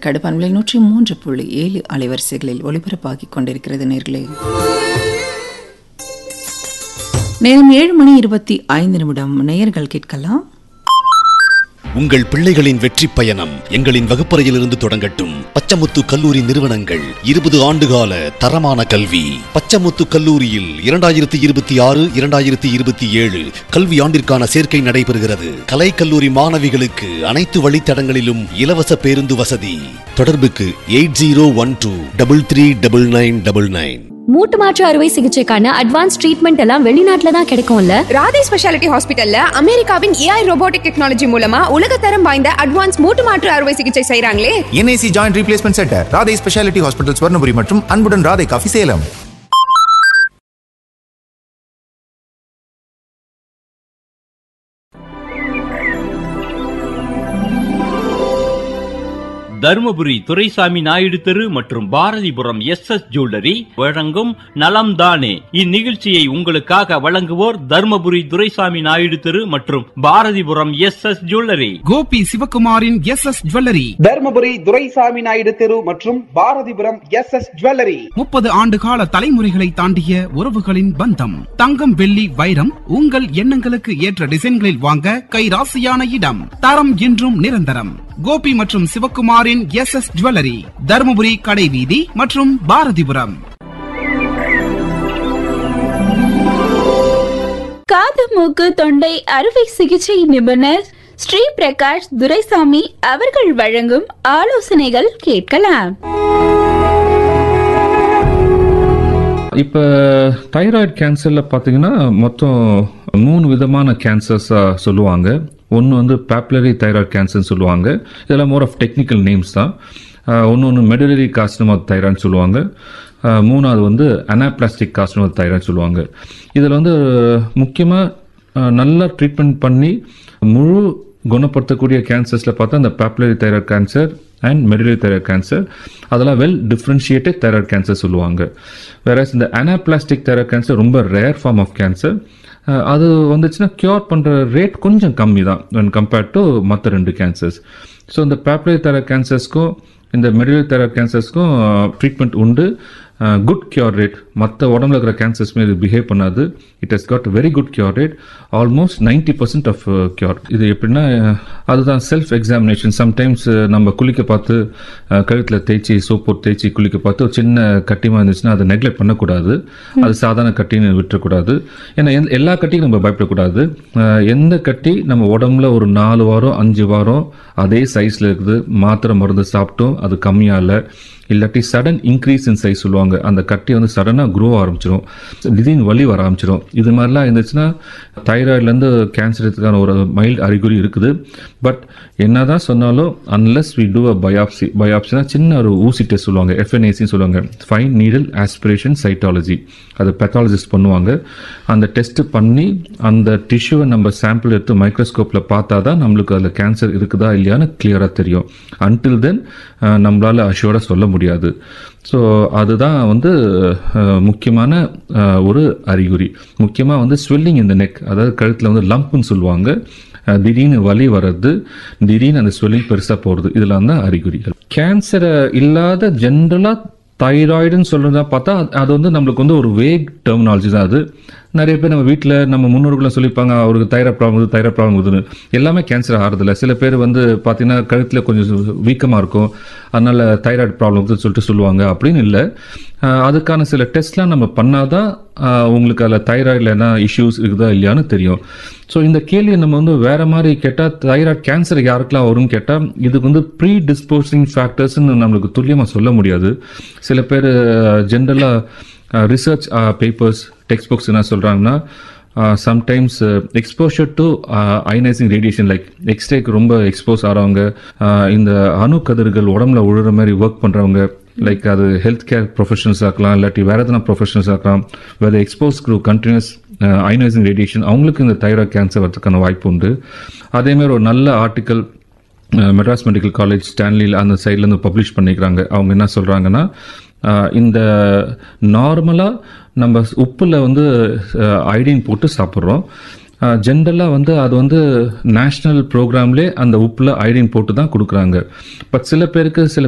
கடுப்பான்விலை நூற்றி மூன்று புள்ளி ஏழு அலைவரிசைகளில் ஒலிபரப்பாகிக் கொண்டிருக்கிறது நேர்களே நேரம் ஏழு மணி இருபத்தி ஐந்து நிமிடம் நேயர்கள் கேட்கலாம் உங்கள் பிள்ளைகளின் வெற்றி பயணம் எங்களின் வகுப்பறையிலிருந்து தொடங்கட்டும் பச்சமுத்து கல்லூரி நிறுவனங்கள் இருபது ஆண்டுகால தரமான கல்வி பச்சமுத்து கல்லூரியில் இரண்டாயிரத்தி இருபத்தி ஆறு இரண்டாயிரத்தி இருபத்தி ஏழு கல்வி ஆண்டிற்கான சேர்க்கை நடைபெறுகிறது கலை கல்லூரி மாணவிகளுக்கு அனைத்து வழித்தடங்களிலும் இலவச பேருந்து வசதி தொடர்புக்கு eight zero one two double three double nine double nine மூட்டு மாற்று அறுவை சிகிச்சைக்கான அட்வான்ஸ் ட்ரீட்மெண்ட் எல்லாம் வெளிநாட்டுல தான் கிடைக்கும்ல ராதே ஸ்பெஷாலிட்டி ஹாஸ்பிட்டல்ல அமெரிக்காவின் ஏஐ ரோபோட்டிக் டெக்னாலஜி மூலமா உலகத்தரம் வாய்ந்த அட்வான்ஸ் மூட்டு மாற்று அறுவை சிகிச்சை செய்றாங்களே N I C joint replacement centre Radhai specialty hospital Swarnapuri மற்றும் அன்புடன் ராதை காஃபி சேலம் தருமபுரி துரைசாமி நாயுடு தெரு மற்றும் பாரதிபுரம் எஸ் எஸ் ஜுவல்லரி வழங்கும் நலம் தானே இந்நிகழ்ச்சியை உங்களுக்காக வழங்குவோர் தருமபுரி துரைசாமி நாயுடு தெரு மற்றும் Bharathipuram S S jewellery Gopi சிவகுமாரின் S S jewellery Dharmapuri Duraisamy Naidu தெரு மற்றும் பாரதிபுரம் எஸ் எஸ் ஜுவல்லரி முப்பது ஆண்டு கால தலைமுறைகளை தாண்டிய உறவுகளின் பந்தம் தங்கம் வெள்ளி வைரம் உங்கள் எண்ணங்களுக்கு ஏற்ற டிசைன்களில் வாங்க கைராசியான இடம் தரம் என்றும் நிரந்தரம் கோபி மற்றும் சிவகுமாரின் எஸ் எஸ் ஜுவல்லரி தருமபுரி கடைவீதி மற்றும் பாரதிபுரம் காது மூக்கு தொண்டை அறுவை சிகிச்சை நிபுணர் ஸ்ரீ பிரகாஷ் துரைசாமி அவர்கள் வழங்கும் ஆலோசனைகள் கேட்கலாம் இப்போ தைராய்டு கேன்சரில் பார்த்தீங்கன்னா மொத்தம் மூணு விதமான கேன்சர்ஸாக சொல்லுவாங்க ஒன்று வந்து பேப்லரி தைராய்டு கேன்சர்னு சொல்லுவாங்க இதெல்லாம் மோர் ஆஃப் டெக்னிக்கல் நேம்ஸ் தான் ஒன்று ஒன்று மெடுலரி காஸ்டமா தைராய்டு சொல்லுவாங்க அஹ், மூணாவது வந்து அனாப்ளாஸ்டிக் காஸ்டமா தைராய்டு சொல்லுவாங்க இதில் வந்து முக்கியமாக நல்லா ட்ரீட்மெண்ட் பண்ணி முழு குணப்படுத்தக்கூடிய கேன்சர்ஸில் பார்த்தா இந்த papillary thyroid cancer and medullary thyroid cancer அதெல்லாம் வெல் டிஃப்ரென்ஷியேட்டட் தைராய்டு கேன்சர் சொல்லுவாங்க வேற இந்த அனாப்ளாஸ்டிக் தைராய்டு கேன்சர் ரொம்ப ரேர் ஃபார்ம் ஆஃப் கேன்சர் அது வந்துச்சுன்னா க்யூர் பண்ணுற ரேட் கொஞ்சம் கம்மி தான் when compared டு மற்ற ரெண்டு கேன்சர்ஸ் ஸோ இந்த பேப்லரி தைராய்டு கேன்சர்ஸ்க்கும் இந்த மெடுலரி தைராய்டு கேன்சர்ஸ்க்கும் ட்ரீட்மெண்ட் உண்டு குட் கியூர் ரேட் மற்ற உடம்புல இருக்கிற கேன்சர்ஸ் இது பிஹேவ் பண்ணாது it has got very good cure rate almost ninety percent of cure இது எப்படின்னா அஹ், அதுதான் செல்ஃப் எக்ஸாமினேஷன் சம்டைம்ஸ் நம்ம குளிக்க பார்த்து கழுத்தில் தேய்ச்சி சோப் போட்டு தேய்ச்சி குளிக்க பார்த்து ஒரு சின்ன கட்டிமா இருந்துச்சுன்னா அதை நெக்லெக்ட் பண்ணக்கூடாது அது சாதாரண கட்டின்னு விட்டுறக்கூடாது ஏன்னா எந்த- எல்லா கட்டியும் நம்ம பயப்படக்கூடாது அஹ், எந்த கட்டி நம்ம உடம்புல ஒரு நாலு வாரம் அஞ்சு வாரம் அதே சைஸில் இருக்குது மாத்திரை மருந்து சாப்பிட்டோம் அது கம்மியாகல இல்லாட்டி சடன் இன்க்ரீஸ் இன் சைஸ் சொல்லுவாங்க அந்த கட்டி வந்து சடனாக க்ரோ ஆரம்பிச்சிடும் திடீர்னு வலி வர ஆரம்பிச்சிடும் இது மாதிரிலாம் இருந்துச்சுன்னா தைராய்ட்லேருந்து கேன்சருக்கான ஒரு மைல்டு அறிகுறி இருக்குது பட் என்னதான் சொன்னாலும் unless we do a biopsy பயாப்சினா சின்ன ஒரு ஊசி டெஸ்ட் சொல்லுவாங்க எஃப்என்ஏசின்னு சொல்லுவாங்க ஃபைன் நீடல் ஆஸ்பிரேஷன் சைட்டாலஜி அது பெத்தாலஜிஸ்ட் பண்ணுவாங்க அந்த டெஸ்ட் பண்ணி அந்த டிஷ்யூவை நம்ம சாம்பிள் எடுத்து மைக்ரோஸ்கோப்பில் பார்த்தா தான் நம்மளுக்கு அதில் கேன்சர் இருக்குதா இல்லையான்னு கிளியராக தெரியும் அன்டில் தென் நம்மளால் அஷ்யூர்டாக சொல்ல முடியாது ஸோ அதுதான் வந்து அஹ், முக்கியமான அஹ், ஒரு அறிகுறி முக்கியமாக வந்து ஸ்வெல்லிங் இந்த நெக் அதாவது கழுத்தில் வந்து லம்ப்னு சொல்லுவாங்க அஹ், திடீர்னு வலி வர்றது திடீர்னு அந்த ஸ்வெல்லிங் பெருசாக போகிறது இதெல்லாம் தான் அறிகுறிகள் கேன்சரை இல்லாத ஜென்ரலாக தைராய்டுன்னு சொல்றதா பார்த்தா அது- அது வந்து நம்மளுக்கு வந்து ஒரு வேக் டெர்மினாலஜி தான் அது நிறைய பேர் நம்ம வீட்டில் நம்ம முன்னோர்கள்லாம் சொல்லியிருப்பாங்க அவருக்கு தைராய்டு ப்ராப்ளம் இருக்குது தைராய்டு ப்ராப்ளம் இருக்குதுன்னு எல்லாமே கேன்சர் ஆகிறதில்ல சில பேர் வந்து பார்த்தீங்கன்னா கழுத்தில் கொஞ்சம் வீக்கமாக இருக்கும் அதனால தைராய்டு ப்ராப்ளம் இருக்குதுன்னு சொல்லிட்டு சொல்லுவாங்க அப்படின்னு இல்லை ஆஹ் அதுக்கான சில டெஸ்ட்லாம் நம்ம பண்ணாதான் ஆஹ் உங்களுக்கு அதில் தைராய்டில் என்ன இஷ்யூஸ் இருக்குதா இல்லையான்னு தெரியும் ஸோ இந்த கேள்வியை நம்ம வந்து வேற மாதிரி கேட்டால் தைராய்டு கேன்சர் யாருக்கெல்லாம் வரும்னு கேட்டால் இதுக்கு வந்து ப்ரீ டிஸ்போசிங் ஃபேக்டர்ஸ்னு நம்மளுக்கு துல்லியமாக சொல்ல முடியாது சில பேர் ஜென்ரலாக ரிசர்ச் பேப்பர்ஸ் டெக்ஸ்ட் புக்ஸ் என்ன சொல்கிறாங்கன்னா sometimes exposure to ionising radiation like எக்ஸ்ரேக்கு ரொம்ப எக்ஸ்போஸ் ஆகிறவங்க இந்த அணு கதிர்கள் உடம்புல உழுற மாதிரி ஒர்க் பண்ணுறவங்க லைக் அது ஹெல்த் கேர் ப்ரொஃபஷனல்ஸ் ஆக்கலாம் இல்லாட்டி வேற எதனா ப்ரொஃபஷனல்ஸ் ஆக்கலாம் வேறு expose to continuous ionising radiation அவங்களுக்கு இந்த தைராய்டு கேன்சர் வரதுக்கான வாய்ப்பு உண்டு அதேமாதிரி ஒரு நல்ல ஆர்டிக்கல் மெட்ராஸ் மெடிக்கல் காலேஜ் ஸ்டான்லியில் அந்த சைட்லேருந்து பப்ளிஷ் பண்ணிக்கிறாங்க அவங்க என்ன சொல்கிறாங்கன்னா இந்த நார்மலாக நம்ம உப்பில் வந்து ஐடின் போட்டு சாப்பிட்றோம் ஜென்ரலாக வந்து அது வந்து நேஷ்னல் ப்ரோக்ராம்லே அந்த உப்பில் ஐடின் போட்டு தான் கொடுக்குறாங்க பட் சில பேருக்கு சில